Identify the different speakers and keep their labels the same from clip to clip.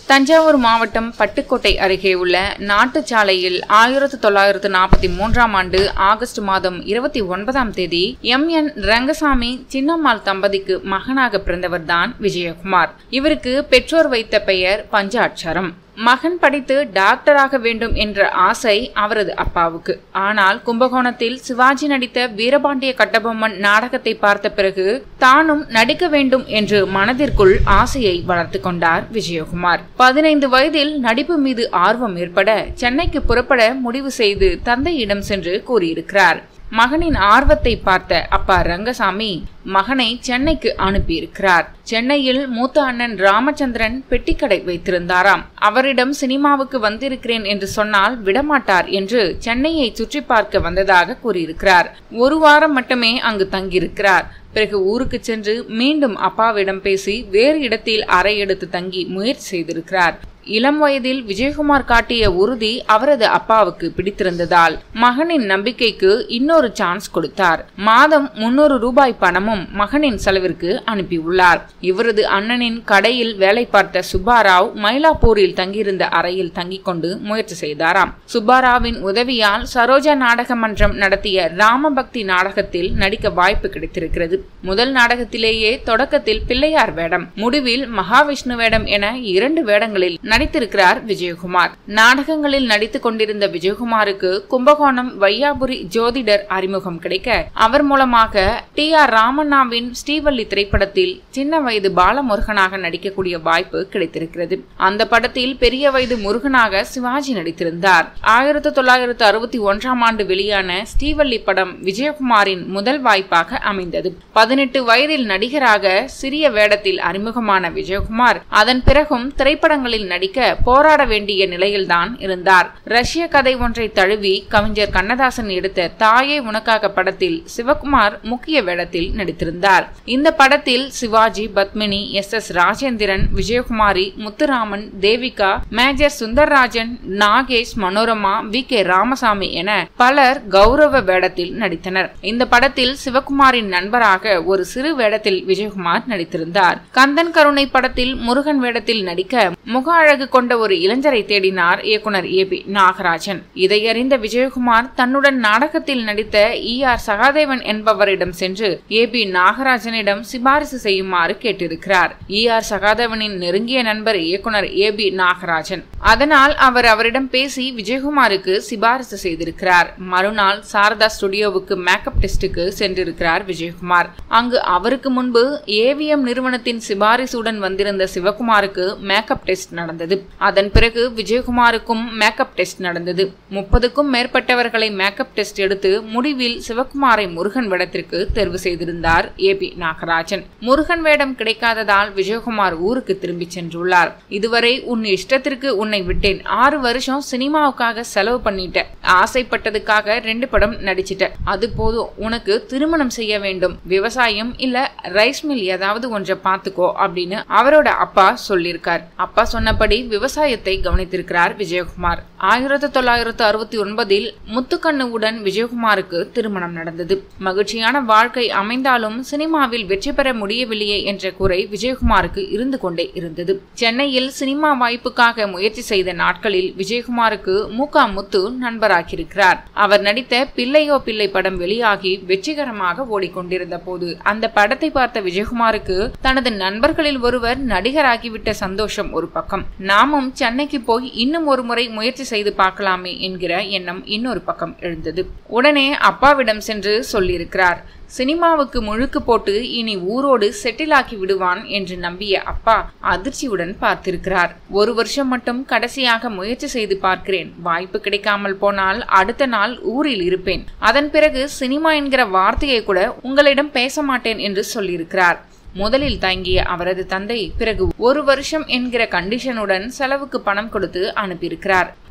Speaker 1: தஞ்சாவூர் மாவட்டம் பட்டுக்கோட்டை அருகே உள்ள நாட்டுச்சாலையில் ஆயிரத்து தொள்ளாயிரத்து நாற்பத்தி மூன்றாம் ஆண்டு ஆகஸ்ட் மாதம் இருபத்தி ஒன்பதாம் தேதி எம் என் ரங்கசாமி சின்னம்மாள் தம்பதிக்கு மகனாக பிறந்தவர்தான் விஜயகுமார் இவருக்கு பெற்றோர் வைத்த பெயர் பஞ்சாட்சரம் மகன் படித்து டாக்டராக வேண்டும் என்ற ஆசை அவரது அப்பாவுக்கு ஆனால் கும்பகோணத்தில் சிவாஜி நடித்த வீரபாண்டிய கட்டபொம்மன் நாடகத்தை பார்த்த பிறகு தானும் நடிக்க வேண்டும் என்று மனதிற்குள் ஆசையை வளர்த்து கொண்டார் விஜயகுமார் பதினைந்து வயதில் நடிப்பு மீது ஆர்வம் ஏற்பட சென்னைக்கு புறப்பட முடிவு செய்து தந்தையிடம் சென்று கூறியிருக்கிறார் மகனின் ஆர்வத்தை பார்த்த அப்பா ரங்கசாமி மகனை சென்னைக்கு அனுப்பியிருக்கிறார் சென்னையில் மூத்த அண்ணன் ராமச்சந்திரன் பெட்டிக்கடை வைத்திருந்தாராம் அவரிடம் சினிமாவுக்கு வந்திருக்கிறேன் என்று சொன்னால் விடமாட்டார் என்று சென்னையை சுற்றி பார்க்க வந்ததாக கூறியிருக்கிறார் ஒரு வாரம் மட்டுமே அங்கு தங்கியிருக்கிறார் பிறகு ஊருக்கு சென்று மீண்டும் அப்பாவிடம் பேசி வேறு இடத்தில் அறை எடுத்து தங்கி முயற்சி செய்திருக்கிறார் இளம் வயதில் விஜயகுமார் காட்டிய உறுதி அவரது அப்பாவுக்கு பிடித்திருந்ததால் மகனின் நம்பிக்கைக்கு இன்னொரு சான்ஸ் கொடுத்தார் மாதம் முன்னூறு ரூபாய் பணமும் மகனின் செலவிற்கு அனுப்பியுள்ளார் இவரது அண்ணனின் கடையில் வேலை பார்த்த சுப்பாராவ் மயிலாப்பூரில் தங்கியிருந்த அறையில் தங்கிக் கொண்டு முயற்சி செய்தாராம் சுப்பாராவின் உதவியால் சரோஜா நாடக மன்றம் நடத்திய ராமபக்தி நாடகத்தில் நடிக்க வாய்ப்பு கிடைத்திருக்கிறது முதல் நாடகத்திலேயே தொடக்கத்தில் பிள்ளையார் வேடம் முடிவில் மகாவிஷ்ணு வேடம் என இரண்டு வேடங்களில் நடித்திருக்கிறார் விஜயகுமார் நாடகங்களில் நடித்துக் கொண்டிருந்த விஜயகுமாருக்கு கும்பகோணம் வையாபுரி ஜோதிடர் அறிமுகம் கிடைக்க அவர் மூலமாக டி ஆர் ராமண்ணாவின் ஸ்ரீவள்ளி திரைப்படத்தில் சின்ன வயது பாலமுருகனாக நடிக்கக்கூடிய வாய்ப்பு கிடைத்திருக்கிறது அந்த படத்தில் பெரிய வயது முருகனாக சிவாஜி நடித்திருந்தார் ஆயிரத்தி தொள்ளாயிரத்து அறுபத்தி ஒன்றாம் ஆண்டு வெளியான ஸ்ரீவள்ளி படம் விஜயகுமாரின் முதல் வாய்ப்பாக அமைந்தது பதினெட்டு வயதில் நடிகராக சிறிய வேடத்தில் அறிமுகமான விஜயகுமார் அதன் பிறகும் திரைப்படங்களில் நடிக்க போராட வேண்டிய நிலையில்தான் இருந்தார் ரஷ்ய கதை ஒன்றை தழுவி கவிஞர் கண்ணதாசன் எடுத்த தாயே உனக்காக படத்தில் சிவகுமார் முக்கிய வேடத்தில் நடித்திருந்தார் இந்த படத்தில் Sivaji Padmini S S Rajendran Vijayakumari Muthuraman Devika Major Sundarrajan Nagesh Manorama V K Ramasamy என பலர் கௌரவ வேடத்தில் நடித்தனர் இந்த படத்தில் சிவகுமாரின் நண்பராக ஒரு சிறு வேடத்தில் விஜயகுமார் நடித்திருந்தார் கந்தன் கருணை படத்தில் முருகன் வேடத்தில் நடிக்க முக அழகு கொண்ட ஒரு இளைஞரை தேடினார் இயக்குனர் ஏ பி நாகராஜன் இதையறிந்த விஜயகுமார் தன்னுடன் நாடகத்தில் நடித்த இ ஆர் சகாதேவன் என்பவரிடம் சென்று ஏ பி நாகராஜனிடம் சிபாரிசு செய்யுமாறு கேட்டிருக்கிறார் இ ஆர் சகாதேவனின் நெருங்கிய நண்பர் இயக்குனர் ஏ பி நாகராஜன் அதனால் அவர் அவரிடம் பேசி விஜயகுமாருக்கு சிபாரிசு செய்திருக்கிறார் மறுநாள் சாரதா ஸ்டுடியோவுக்கு மேக்கப் டெஸ்டுக்கு சென்றிருக்கிறார் விஜயகுமார் அங்கு அவருக்கு முன்பு ஏவிஎம் நிறுவனத்தின் சிபாரிசுடன் வந்திருந்த சிவகுமாருக்கு மேக்கப் டெஸ்ட் நடந்தது அதன் பிறகு விஜயகுமாருக்கும் மேக்கப் டெஸ்ட் நடந்தது முப்பதுக்கும் மேற்பட்டவர்களை மேக்கப் டெஸ்ட் எடுத்து முடிவில் சிவகுமாரை முருகன் வேடத்திற்கு தேர்வு செய்திருந்தார் ஏ பி நாகராஜன் முருகன் வேடம் கிடைக்காததால் விஜயகுமார் ஊருக்கு திரும்பி சென்றுள்ளார் இதுவரை உன் இஷ்டத்திற்கு உன்னை விட்டேன் ஆறு வருஷம் சினிமாவுக்காக செலவு பண்ணிட்ட ஆசைப்பட்டதுக்காக ரெண்டு படம் நடிச்சிட்ட அது போதும் உனக்கு திருமணம் செய்ய வேண்டும் விவசாயம் இல்ல ரைஸ் மில் ஏதாவது ஒன்றை பார்த்துக்கோ அப்படின்னு அவரோட அப்பா சொல்லியிருக்கார் அப்பா சொன்னபடி விவசாயத்தை கவனித்திருக்கிறார் விஜயகுமார் ஆயிரத்தி தொள்ளாயிரத்து அறுபத்தி ஒன்பதில் முத்துக்கண்ணுவுடன் விஜயகுமாருக்கு திருமணம் நடந்தது மகிழ்ச்சியான வாழ்க்கை அமைந்தாலும் சினிமாவில் வெற்றி பெற முடியவில்லையே என்ற குறை விஜயகுமாருக்கு இருந்து கொண்டே இருந்தது சென்னையில் சினிமா வாய்ப்புக்காக முயற்சி செய்த நாட்களில் விஜயகுமாருக்கு மூகா முத்து நண்பராகியிருக்கிறார் அவர் நடித்த பிள்ளையோ பிள்ளை படம் வெளியாகி வெற்றிகரமாக ஓடிக்கொண்டிருந்த போது அந்த படத்தை பார்த்த விஜயகுமாருக்கு தனது நண்பர்களில் ஒருவர் நடிகராகிவிட்ட சந்தோஷம் ஒரு பக்கம் நாமும் சென்னைக்கு போய் இன்னும் ஒரு முறை முயற்சி செய்து பார்க்கலாமே என்கிற எண்ணம் இன்னொரு பக்கம் எழுந்தது உடனே அப்பாவிடம் சென்று சொல்லியிருக்கிறார் சினிமாவுக்கு முழுக்கு போட்டு இனி ஊரோடு செட்டில் ஆக்கி விடுவான் என்று நம்பிய அப்பா அதிர்ச்சியுடன் பார்த்திருக்கிறார் ஒரு வருஷம் மட்டும் கடைசியாக முயற்சி செய்து பார்க்கிறேன் வாய்ப்பு கிடைக்காமல் போனால் அடுத்த நாள் ஊரில் இருப்பேன் அதன் பிறகு சினிமா என்கிற வார்த்தையை கூட உங்களிடம் பேச மாட்டேன் என்று சொல்லியிருக்கிறார் முதலில் தங்கிய அவரது தந்தை பிறகு ஒரு வருஷம் என்கிற கண்டிஷனுடன் செலவுக்கு பணம் கொடுத்து அனுப்பியிருக்கிறார்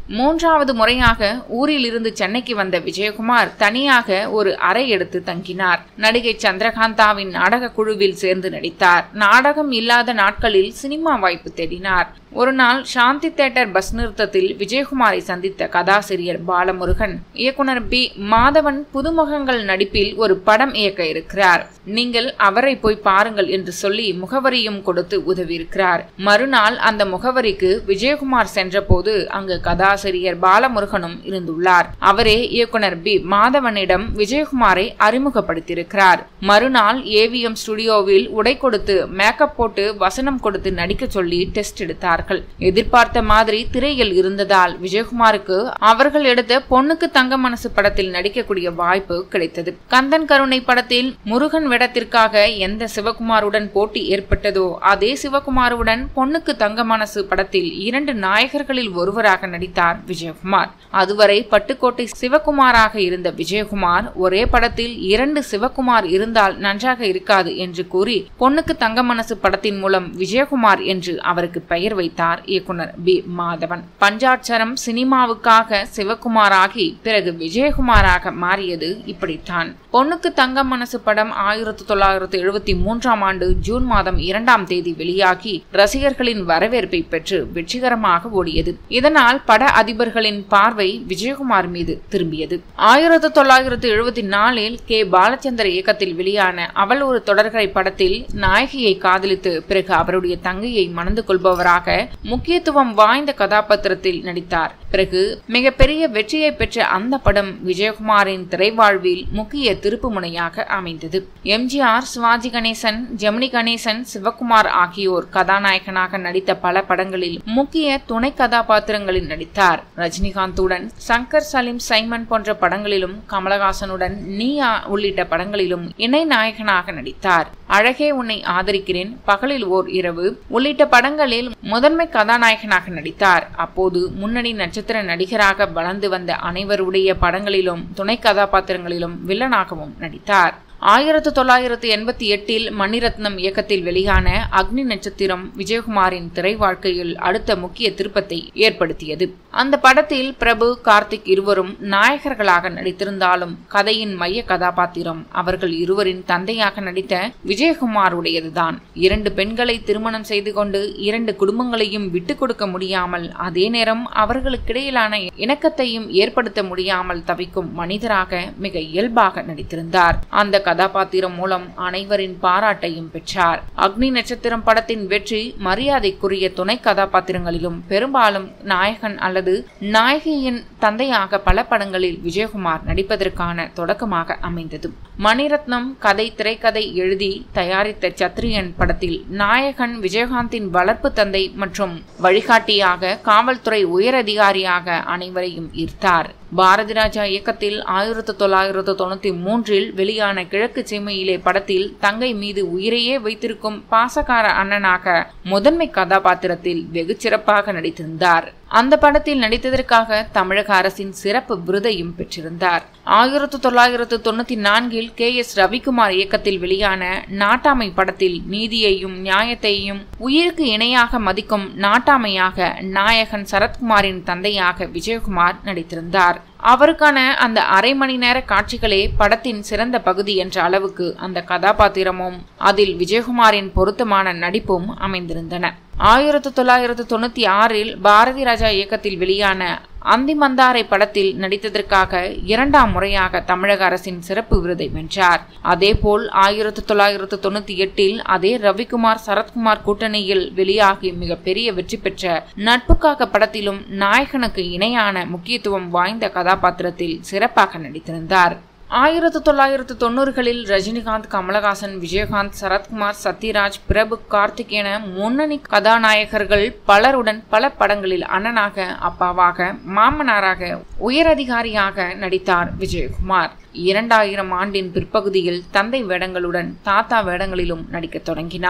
Speaker 1: மூன்றாவது முறையாக ஊரில் இருந்து சென்னைக்கு வந்த விஜயகுமார் தனியாக ஒரு அறை எடுத்து தங்கினார் நடிகை சந்திரகாந்தாவின் நாடக குழுவில் சேர்ந்து நடித்தார் நாடகம் இல்லாத நாட்களில் சினிமா வாய்ப்பு தேடினார் ஒரு நாள் சாந்தி தேட்டர் பஸ் நிறுத்தத்தில் விஜயகுமாரை சந்தித்த கதாசிரியர் பாலமுருகன் இயக்குனர் பி மாதவன் புதுமுகங்கள் நடிப்பில் ஒரு படம் இயக்க இருக்கிறார் நீங்கள் அவரை போய் பாருங்கள் என்று சொல்லி முகவரியும் கொடுத்து உதவியிருக்கிறார் மறுநாள் அந்த முகவரிக்கு விஜயகுமார் சென்றபோது அங்கு கதாசிரியர் பாலமுருகனும் இருந்துள்ளார் அவரே இயக்குனர் பி மாதவனிடம் விஜயகுமாரை அறிமுகப்படுத்தியிருக்கிறார் மறுநாள் ஏவிஎம் ஸ்டுடியோவில் உடை கொடுத்து மேக்கப் போட்டு வசனம் கொடுத்து நடிக்க சொல்லி டெஸ்ட் எடுத்தார்கள் எதிர்பார்த்த மாதிரி திரையில் இருந்ததால் விஜயகுமாருக்கு அவர்கள் எடுத்த பொண்ணுக்கு தங்க மனசு படத்தில் நடிக்கக்கூடிய வாய்ப்பு கிடைத்தது கந்தன் கருணை படத்தில் முருகன் வேடத்திற்காக எந்த சிவகுமாருடன் போட்டி ஏற்பட்டதோ அதே சிவகுமாருடன் பொண்ணுக்கு தங்க மனசு படத்தில் இரண்டு நாயகர்களில் ஒருவராக நடித்தார் விஜயகுமார் அதுவரை பட்டுக்கோட்டை சிவகுமாராக இருந்த விஜயகுமார் ஒரே படத்தில் இரண்டு சிவகுமார் இருந்தால் நன்றாக இருக்காது என்று கூறி பொண்ணுக்கு தங்க மனசு படத்தின் மூலம் விஜயகுமார் என்று அவருக்கு பெயர் வைத்தார் இயக்குனர் பி மாதவன் பஞ்சாட்சரம் சினிமாவுக்காக சிவகுமாராகி பிறகு விஜயகுமாராக மாறியது இப்படித்தான் பொண்ணுக்கு தங்க மனசு படம் ஆயிரத்தி தொள்ளாயிரத்தி எழுபத்தி மூன்றாம் ஆண்டு ஜூன் மாதம் இரண்டாம் தேதி வெளியாகி ரசிகர்களின் வரவேற்பை பெற்று வெற்றிகரமாக ஓடியது இதனால் பட அதிபர்களின் பார்வை விஜயகுமார் மீது திரும்பியது ஆயிரத்தி தொள்ளாயிரத்தி எழுபத்தி நாலில் கே பாலச்சந்தர் இயக்கத்தில் வெளியான அவள் ஒரு தொடர்கரை படத்தில் நாயகியை காதலித்து பிறகு அவருடைய தங்கையை மணந்து கொள்பவராக முக்கியத்துவம் வாய்ந்த கதாபாத்திரத்தில் நடித்தார் பிறகு மிகப்பெரிய வெற்றியை பெற்ற அந்த படம் விஜயகுமாரின் திரைவாழ்வில் முக்கிய திருப்பு முனையாக அமைந்தது எம்ஜிஆர் சிவாஜி கணேசன் ஜெமினி கணேசன் சிவகுமார் ஆகியோர் கதாநாயகனாக நடித்த பல படங்களில் முக்கிய துணை கதாபாத்திரங்களில் நடித்தார் ரஜினிகாந்துடன் சங்கர் சலீம் சைமன் போன்ற படங்களிலும் கமலஹாசனுடன் நீயா உள்ளிட்ட படங்களிலும் இணை நாயகனாக நடித்தார் அழகே உன்னை ஆதரிக்கிறேன் பகலில் ஓர் இரவு உள்ளிட்ட படங்களில் முதன்மை கதாநாயகனாக நடித்தார் அப்போது முன்னணி நட்சத்திர நடிகராக வளர்ந்து வந்த அனைவருடைய படங்களிலும் துணை கதாபாத்திரங்களிலும் வில்லனாகவும் நடித்தார் ஆயிரத்து தொள்ளாயிரத்து எண்பத்தி எட்டில் மணிரத்னம் இயக்கத்தில் வெளியான அக்னி நட்சத்திரம் விஜயகுமாரின் திரை வாழ்க்கையில் அடுத்த முக்கிய திருப்பத்தை ஏற்படுத்தியது அந்த படத்தில் பிரபு கார்த்திக் இருவரும் நாயகர்களாக நடித்திருந்தாலும் கதையின் மைய கதாபாத்திரம் அவர்கள் இருவரின் தந்தையாக நடித்த விஜயகுமாருடையதுதான் இரண்டு பெண்களை திருமணம் செய்து கொண்டு இரண்டு குடும்பங்களையும் விட்டுக் கொடுக்க முடியாமல் அதே நேரம் அவர்களுக்கிடையிலான இணக்கத்தையும் ஏற்படுத்த முடியாமல் தவிக்கும் மனிதராக மிக இயல்பாக நடித்திருந்தார் அந்த கதாபாத்திரம் மூலம் அனைவரின் பாராட்டையும் பெற்றார் அக்னி நட்சத்திரம் படத்தின் வெற்றி மரியாதைக்குரிய துணை கதாபாத்திரங்களிலும் பெரும்பாலும் நாயகன் அல்லது நாயகியின் தந்தையாக பல படங்களில் விஜயகுமார் நடிப்பதற்கான தொடக்கமாக அமைந்தது மணிரத்னம் கதை திரைக்கதை எழுதி தயாரித்த சத்ரியன் படத்தில் நாயகன் விஜயகாந்தின் வளர்ப்பு தந்தை மற்றும் வழிகாட்டியாக காவல்துறை உயரதிகாரியாக அனைவரையும் ஈர்த்தார் பாரதி ராஜா இயக்கத்தில் ஆயிரத்தி தொள்ளாயிரத்து தொண்ணூத்தி மூன்றில் வெளியான கிழக்கு சீமையிலே படத்தில் தங்கை மீது உயிரையே வைத்திருக்கும் பாசக்கார அண்ணனாக முதன்மை கதாபாத்திரத்தில் வெகு சிறப்பாக நடித்திருந்தார் அந்த படத்தில் நடித்ததற்காக தமிழக அரசின் சிறப்பு விருதையும் பெற்றிருந்தார் ஆயிரத்தி தொள்ளாயிரத்து தொண்ணூத்தி நான்கில் கே எஸ் ரவிக்குமார் இயக்கத்தில் வெளியான நாட்டாமை படத்தில் நீதியையும் நியாயத்தையும் உயிருக்கு இணையாக மதிக்கும் நாட்டாமையாக நாயகன் சரத்குமாரின் தந்தையாக விஜயகுமார் நடித்திருந்தார் அவருக்கான அந்த அரை மணி நேர காட்சிகளே படத்தின் சிறந்த பகுதி என்ற அளவுக்கு அந்த கதாபாத்திரமும் அதில் விஜயகுமாரின் பொருத்தமான நடிப்பும் அமைந்திருந்தன ஆயிரத்தி தொள்ளாயிரத்து தொண்ணூத்தி ஆறில் பாரதி ராஜா இயக்கத்தில் வெளியான அந்திமந்தாரை படத்தில் நடித்ததற்காக இரண்டாம் முறையாக தமிழக அரசின் சிறப்பு விருதை வென்றார் அதேபோல் ஆயிரத்தி தொள்ளாயிரத்து தொண்ணூத்தி எட்டில் அதே ரவிக்குமார் சரத்குமார் கூட்டணியில் வெளியாகி மிகப்பெரிய வெற்றி பெற்ற நட்புக்காக படத்திலும் நாயகனுக்கு இணையான முக்கியத்துவம் வாய்ந்த கதாபாத்திரத்தில் சிறப்பாக நடித்திருந்தார் ஆயிரத்தி தொள்ளாயிரத்து தொண்ணூறுகளில் ரஜினிகாந்த் கமலஹாசன் விஜயகாந்த் சரத்குமார் சத்யராஜ் பிரபு கார்த்திக் என முன்னணி கதாநாயகர்கள் பலருடன் பல படங்களில் அண்ணனாக அப்பாவாக மாமனாராக உயரதிகாரியாக நடித்தார் விஜயகுமார் இரண்டாயிரம் ஆண்டின் பிற்பகுதியில் தந்தை வேடங்களுடன் தாத்தா வேடங்களிலும் நடிக்கத் தொடங்கினார்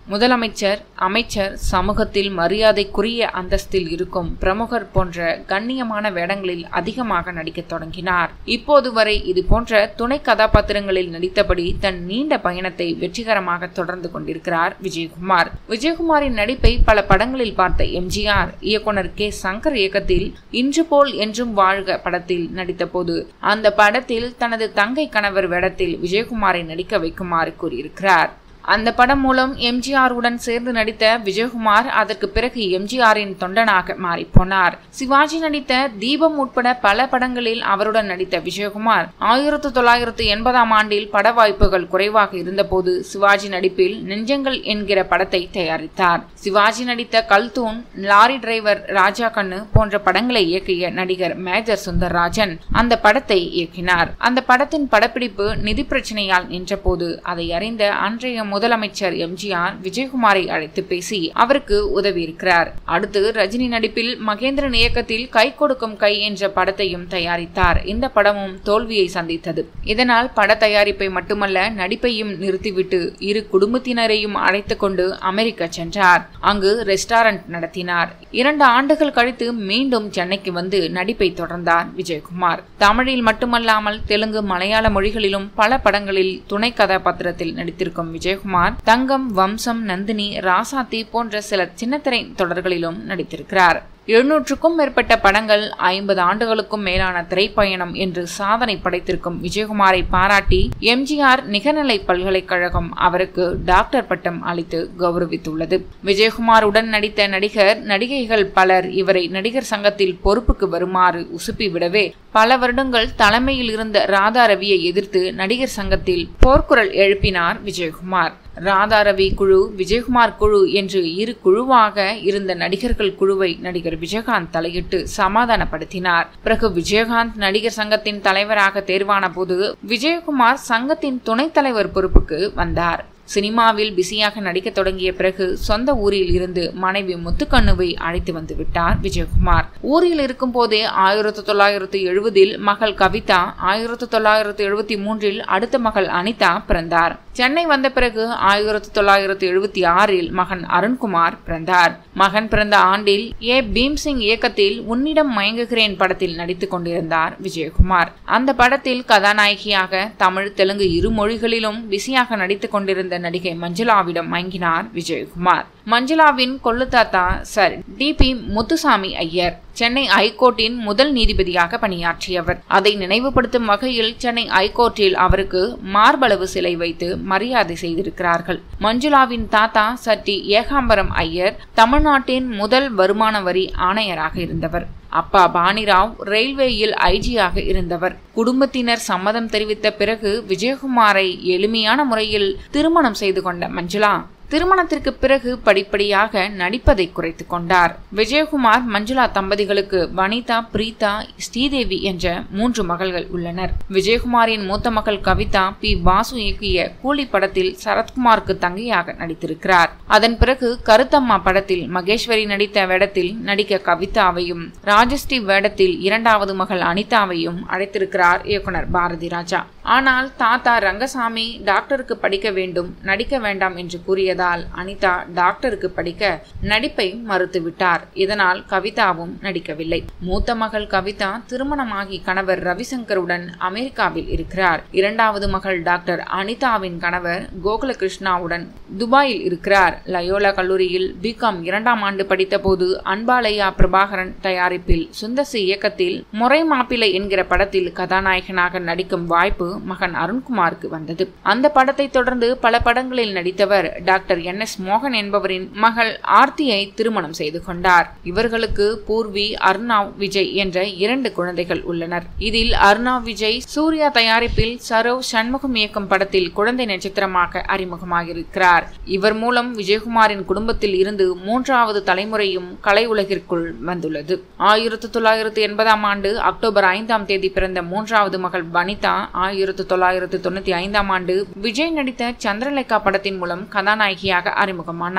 Speaker 1: முதலமைச்சர் அமைச்சர் சமூகத்தில் மரியாதைக்குரிய அந்தஸ்தில் இருக்கும் பிரமுகர் போன்ற கண்ணியமான வேடங்களில் அதிகமாக நடிக்கத் தொடங்கினார் இப்போது வரை இது போன்ற துணை கதாபாத்திரங்களில் நடித்தபடி தன் நீண்ட பயணத்தை வெற்றிகரமாக தொடர்ந்து கொண்டிருக்கிறார் விஜயகுமார் விஜயகுமாரின் நடிப்பை பல படங்களில் பார்த்த எம்ஜிஆர் இயக்குனர் கே சங்கர் இயக்கத்தில் இன்று போல் என்றும் வாழ்க படத்தில் நடித்தபோது அந்த படத்தில் தனது தங்கை கணவர் வேடத்தில் விஜயகுமாரை நடிக்க வைக்குமாறு கூறியிருக்கிறார் அந்த படம் மூலம் எம்ஜிஆருடன் சேர்ந்து நடித்த விஜயகுமார் அதற்கு பிறகு எம்ஜிஆரின் தொண்டனாக மாறிப்போனார் சிவாஜி நடித்த தீபம் உட்பட பல படங்களில் அவருடன் நடித்த விஜயகுமார் ஆயிரத்து தொள்ளாயிரத்து எண்பதாம் ஆண்டில் பட வாய்ப்புகள் குறைவாக இருந்தபோது சிவாஜி நடிப்பில் நெஞ்சங்கள் என்கிற படத்தை தயாரித்தார் சிவாஜி நடித்த கல்தூன் லாரி டிரைவர் ராஜா கண்ணு போன்ற படங்களை இயக்கிய நடிகர் மேஜர் சுந்தர்ராஜன் அந்த படத்தை இயக்கினார் அந்த படத்தின் படப்பிடிப்பு நிதி பிரச்சனையால் நின்றபோது அதை அறிந்த அன்றைய முதலமைச்சர் எம்ஜிஆர் விஜயகுமாரை அழைத்து பேசி அவருக்கு உதவியிருக்கிறார் அடுத்து ரஜினி நடிப்பில் மகேந்திரன் இயக்கத்தில் கை கொடுக்கும் கை என்ற படத்தையும் தயாரித்தார் இந்த படமும் தோல்வியை சந்தித்தது இதனால் பட தயாரிப்பை மட்டுமல்ல நடிப்பையும் நிறுத்திவிட்டு இரு குடும்பத்தினரையும் அழைத்து கொண்டு அமெரிக்கா சென்றார் அங்கு ரெஸ்டாரண்ட் நடத்தினார் இரண்டு ஆண்டுகள் கழித்து மீண்டும் சென்னைக்கு வந்து நடிப்பை தொடர்ந்தார் விஜயகுமார் தமிழில் மட்டுமல்லாமல் தெலுங்கு மலையாள மொழிகளிலும் பல படங்களில் துணை கதாபாத்திரத்தில் நடித்திருக்கும் விஜயகுமார் விஜயகுமார் தங்கம் வம்சம் நந்தினி ராசாத்தி போன்ற சில சின்னத்திரை தொடர்களிலும் நடித்திருக்கிறார் எழுநூற்றுக்கும் மேற்பட்ட படங்கள் ஐம்பது ஆண்டுகளுக்கும் மேலான திரைப்பயணம் என்று சாதனை படைத்திருக்கும் விஜயகுமாரை பாராட்டி எம்ஜிஆர் நிகர்நிலை பல்கலைக்கழகம் அவருக்கு டாக்டர் பட்டம் அளித்து கௌரவித்துள்ளது விஜயகுமாருடன் நடித்த நடிகர் நடிகைகள் பலர் இவரை நடிகர் சங்கத்தில் பொறுப்புக்கு வருமாறு உசுப்பி விடவே பல வருடங்கள் தலைமையில் இருந்த ராதா ரவியை எதிர்த்து நடிகர் சங்கத்தில் போர்க்குரல் எழுப்பினார் விஜயகுமார் ராதா ரவி குழு விஜயகுமார் குழு என்று இரு குழுவாக இருந்த நடிகர்கள் குழுவை நடிகர் விஜயகாந்த் தலையிட்டு சமாதானப்படுத்தினார் பிறகு விஜயகாந்த் நடிகர் சங்கத்தின் தலைவராக தேர்வான போது விஜயகுமார் சங்கத்தின் துணைத் தலைவர் பொறுப்புக்கு வந்தார் சினிமாவில் பிஸியாக நடிக்க தொடங்கிய பிறகு சொந்த ஊரில் இருந்து மனைவி முத்துக்கண்ணுவை அழைத்து வந்து விட்டார் விஜயகுமார் ஊரில் இருக்கும் போதே ஆயிரத்தி தொள்ளாயிரத்து எழுபதில் மகள் கவிதா ஆயிரத்தி தொள்ளாயிரத்து எழுபத்தி மூன்றில் அடுத்த மகள் அனிதா பிறந்தார் சென்னை வந்த பிறகு ஆயிரத்தி தொள்ளாயிரத்து எழுபத்தி ஆறில் மகன் அருண்குமார் பிறந்தார் மகன் பிறந்த ஆண்டில் ஏ பீம்சிங் இயக்கத்தில் உன்னிடம் மயங்குகிறேன் படத்தில் நடித்துக் கொண்டிருந்தார் விஜயகுமார் அந்த படத்தில் கதாநாயகியாக தமிழ் தெலுங்கு இரு மொழிகளிலும் பிஸியாக நடித்துக் கொண்டிருந்த நடிகை மஞ்சுளாவிடம் மயங்கினார் விஜயகுமார் மஞ்சுளாவின் கொள்ளுத்தாத்தா sir T P Muthusamy Iyer Chennai ஐகோர்ட்டின் முதல் நீதிபதியாக பணியாற்றியவர் அதை நினைவுபடுத்தும் வகையில் சென்னை ஐகோர்ட்டில் அவருக்கு மார்பளவு சிலை வைத்து மரியாதை செய்திருக்கிறார்கள் மஞ்சுளாவின் தாத்தா சட்டி ஏகாம்பரம் ஐயர் தமிழ்நாட்டின் முதல் வருமான வரி ஆணையராக இருந்தவர் அப்பா பாணிராவ் ரயில்வேயில் ஐஜியாக இருந்தவர் குடும்பத்தினர் சம்மதம் தெரிவித்த பிறகு விஜயகுமாரை எளிமையான முறையில் திருமணம் செய்து கொண்ட மஞ்சுளா திருமணத்திற்கு பிறகு படிப்படியாக நடிப்பதை குறைத்து கொண்டார் விஜயகுமார் மஞ்சுளா தம்பதிகளுக்கு வனிதா பிரீதா ஸ்ரீதேவி என்ற மூன்று மகள்கள் உள்ளனர் விஜயகுமாரின் மூத்த மகள் கவிதா பி வாசு இயக்கிய கூலி படத்தில் சரத்குமாருக்கு தங்கையாக நடித்திருக்கிறார் அதன் பிறகு கருத்தம்மா படத்தில் மகேஸ்வரி நடித்த வேடத்தில் நடிக்க கவிதாவையும் ராஜஸ்ரீ வேடத்தில் இரண்டாவது மகள் அனிதாவையும் அழைத்திருக்கிறார் இயக்குனர் பாரதி ராஜா ஆனால் தாத்தா ரங்கசாமி டாக்டருக்கு படிக்க வேண்டும் நடிக்க வேண்டாம் என்று கூறியதால் அனிதா டாக்டருக்கு படிக்க நடிப்பை மறுத்துவிட்டார் இதனால் கவிதாவும் நடிக்கவில்லை மூத்த மகள் கவிதா திருமணமாகி கணவர் ரவிசங்கருடன் அமெரிக்காவில் இருக்கிறார் இரண்டாவது மகள் டாக்டர் அனிதாவின் கணவர் கோகுலகிருஷ்ணாவுடன் துபாயில் இருக்கிறார் லயோலா கல்லூரியில் பிகாம் இரண்டாம் ஆண்டு படித்தபோது அன்பாலயா பிரபாகரன் தயாரிப்பில் சுந்தசி இயக்கத்தில் முறை மாப்பிள்ளை என்கிற படத்தில் கதாநாயகனாக நடிக்கும் வாய்ப்பு மகன் அருண்குமாருக்கு வந்தது அந்த படத்தை தொடர்ந்து பல படங்களில் நடித்தவர் டாக்டர் என் எஸ் மோகன் என்பவரின் மகள் ஆர்த்தியை திருமணம் செய்து கொண்டார் இவர்களுக்கு பூர்வி அர்ணாவ் விஜய் என்ற இரண்டு குழந்தைகள் உள்ளனர் இதில் அர்ணாவ் விஜய் சூர்யா தயாரிப்பில் சரவ் சண்முகம் இயக்கும் படத்தில் குழந்தை நட்சத்திரமாக அறிமுகமாகியிருக்கிறார் இவர் மூலம் விஜயகுமாரின் குடும்பத்தில் இருந்து மூன்றாவது தலைமுறையும் கலை உலகிற்குள் வந்துள்ளது ஆயிரத்தி தொள்ளாயிரத்து எண்பதாம் ஆண்டு அக்டோபர் ஐந்தாம் தேதி பிறந்த மூன்றாவது மகள் வனிதா ஆயிரத்தி தொள்ளாயிரத்து தொண்ணூத்தி ஐந்தாம் ஆண்டு விஜய் நடித்த சந்திரலேகா படத்தின் மூலம் கதாநாயகியாக அறிமுகமானார்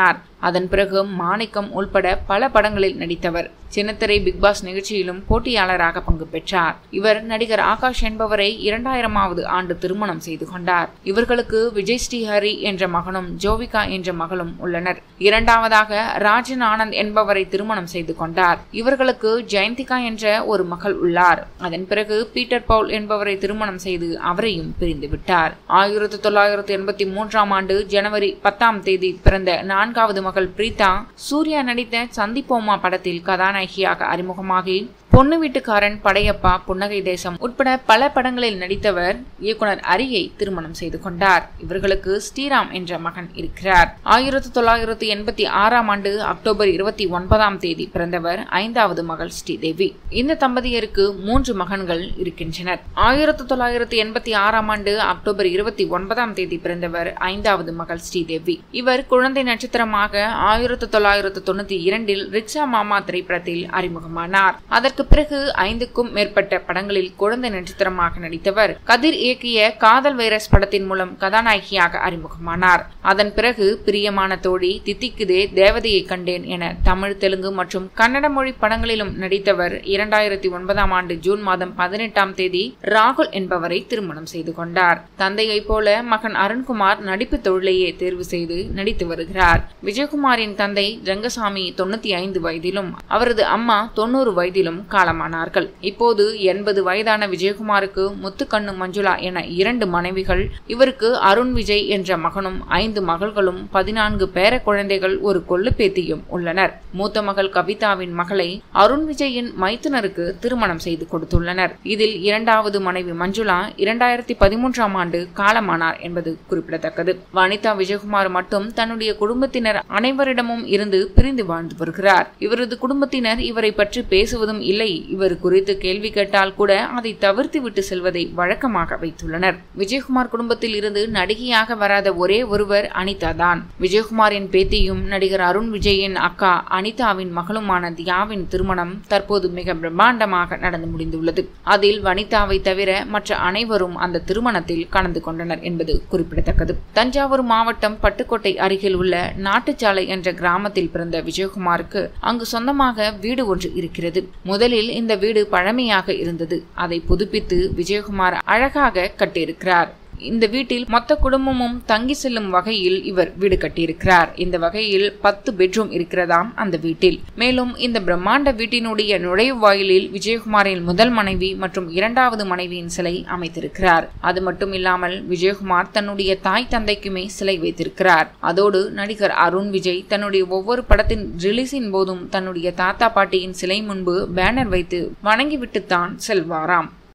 Speaker 1: அதன் பிறகு மாணிக்கம் உள்பட பல படங்களில் நடித்தவர் சின்னத்திரை பிக் பாஸ் நிகழ்ச்சியிலும் போட்டியாளராக பங்கு பெற்றார் இவர் நடிகர் ஆகாஷ் என்பவரை இரண்டாயிரமாவது ஆண்டு திருமணம் செய்து கொண்டார் இவர்களுக்கு விஜய் ஸ்ரீஹரி என்ற மகனும் ஜோவிகா என்ற மகளும் உள்ளனர் இரண்டாவதாக ராஜன் ஆனந்த் என்பவரை திருமணம் செய்து கொண்டார் இவர்களுக்கு ஜெயந்திகா என்ற ஒரு மகள் உள்ளார் அதன் பிறகு பீட்டர் பவுல் என்பவரை திருமணம் செய்து அவரையும் பிரிந்து விட்டார் ஆயிரத்தி தொள்ளாயிரத்தி எண்பத்தி மூன்றாம் ஆண்டு ஜனவரி பத்தாம் தேதி பிறந்த நான்காவது மகள் பிரீதா சூர்யா நடித்த சந்திப்போமா படத்தில் கதாநாயகியாக அறிமுகமாகி பொண்ணு வீட்டுக்காரன் படையப்பா புன்னகை தேசம் உட்பட பல படங்களில் நடித்தவர் இயக்குனர் அரியை திருமணம் செய்து கொண்டார் இவர்களுக்கு ஸ்ரீராம் என்ற மகன் இருக்கிறார் ஆயிரத்தி தொள்ளாயிரத்தி எண்பத்தி ஆறாம் ஆண்டு அக்டோபர் இருபத்தி ஒன்பதாம் தேதி பிறந்தவர் ஐந்தாவது மகள் ஸ்ரீதேவி இந்த தம்பதியருக்கு மூன்று மகன்கள் இருக்கின்றனர் ஆயிரத்தி தொள்ளாயிரத்தி எண்பத்தி ஆறாம் ஆண்டு அக்டோபர் இருபத்தி ஒன்பதாம் தேதி பிறந்தவர் ஐந்தாவது மகள் ஸ்ரீதேவி இவர் குழந்தை நட்சத்திரமாக ஆயிரத்தி தொள்ளாயிரத்து தொண்ணூத்தி இரண்டில் ரிக்ஷா மாமா திரைப்படத்தில் அறிமுகமானார் அதற்கு பிறகு ஐந்துக்கும் மேற்பட்ட படங்களில் குழந்தை நட்சத்திரமாக நடித்தவர் கதிர் இயக்கிய காதல் வைரஸ் படத்தின் மூலம் கதாநாயகியாக அறிமுகமானார் அதன் பிறகு பிரியமான தோழி தித்திக்குதே தேவதையை கண்டேன் என தமிழ் தெலுங்கு மற்றும் கன்னட மொழி படங்களிலும் நடித்தவர் இரண்டாயிரத்தி ஒன்பதாம் ஆண்டு ஜூன் மாதம் பதினெட்டாம் தேதி ராகுல் என்பவரை திருமணம் செய்து கொண்டார் தந்தையை போல மகன் அருண்குமார் நடிப்பு தொழிலையே தேர்வு செய்து நடித்து வருகிறார் விஜயகுமாரின் தந்தை ரங்கசாமி தொண்ணூத்தி ஐந்து வயதிலும் அவரது அம்மா தொண்ணூறு வயதிலும் காலமானார்கள் இப்போது எண்பது வயதான விஜயகுமாருக்கு முத்துக்கண்ணு மஞ்சுளா என இரண்டு மனைவிகள் இவருக்கு அருண் விஜய் என்ற மகனும் ஐந்து மகள்களும் பதினான்கு பேர குழந்தைகள் ஒரு கொள்ளுப்பேத்தியும் உள்ளனர் மூத்த மகள் கவிதாவின் மகளை அருண் விஜயின் மைத்துனருக்கு திருமணம் செய்து கொடுத்துள்ளனர் இதில் இரண்டாவது மனைவி மஞ்சுளா இரண்டாயிரத்தி பதிமூன்றாம் ஆண்டு காலமானார் என்பது குறிப்பிடத்தக்கது வனிதா விஜயகுமார் மட்டும் தன்னுடைய குடும்பத்தினர் அனைவரிடமும் இருந்து பிரிந்து வாழ்ந்து வருகிறார் இவரது குடும்பத்தினர் இவரை பற்றி பேசுவதும் இல்லை இவர் குறித்து கேள்வி கேட்டால் கூட அதை தவிர்த்து விட்டு செல்வதை வழக்கமாக வைத்துள்ளனர் விஜயகுமார் குடும்பத்தில் இருந்து நடிகையாக வராத ஒரே ஒருவர் அனிதா தான் விஜயகுமாரின் பேத்தியும் நடிகர் அருண் விஜயின் அக்கா அனிதாவின் மகளுமான தியாவின் திருமணம் தற்போது மிக பிரம்மாண்டமாக நடந்து முடிந்துள்ளது அதில் வனிதாவை தவிர மற்ற அனைவரும் அந்த திருமணத்தில் கலந்து கொண்டனர் என்பது குறிப்பிடத்தக்கது தஞ்சாவூர் மாவட்டம் பட்டுக்கோட்டை அருகில் உள்ள நாட்டுச்சாலை என்ற கிராமத்தில் பிறந்த விஜயகுமாருக்கு அங்கு சொந்தமாக வீடு ஒன்று இருக்கிறது முதலில் இந்த வீடு பழமையாக இருந்தது அதை புதுப்பித்து விஜயகுமார் அழகாக கட்டியிருக்கிறார் இந்த வீட்டில் மொத்த குடும்பமும் தங்கி செல்லும் வகையில் இவர் வீடு கட்டியிருக்கிறார் இந்த வகையில் பத்து பெட்ரூம் இருக்கிறதாம் அந்த வீட்டில் மேலும் இந்த பிரம்மாண்ட வீட்டினுடைய நுழைவாயிலில் விஜயகுமாரின் முதல் மனைவி மற்றும் இரண்டாவது மனைவியின் சிலை அமைத்திருக்கிறார் அது மட்டும் இல்லாமல் விஜயகுமார் தன்னுடைய தாய் தந்தைக்குமே சிலை வைத்திருக்கிறார் அதோடு நடிகர் அருண் விஜய் தன்னுடைய ஒவ்வொரு படத்தின் ரிலீஸின் போதும் தன்னுடைய தாத்தா பாட்டியின் சிலை முன்பு பேனர் வைத்து வணங்கிவிட்டுத்தான் செல்வாராம்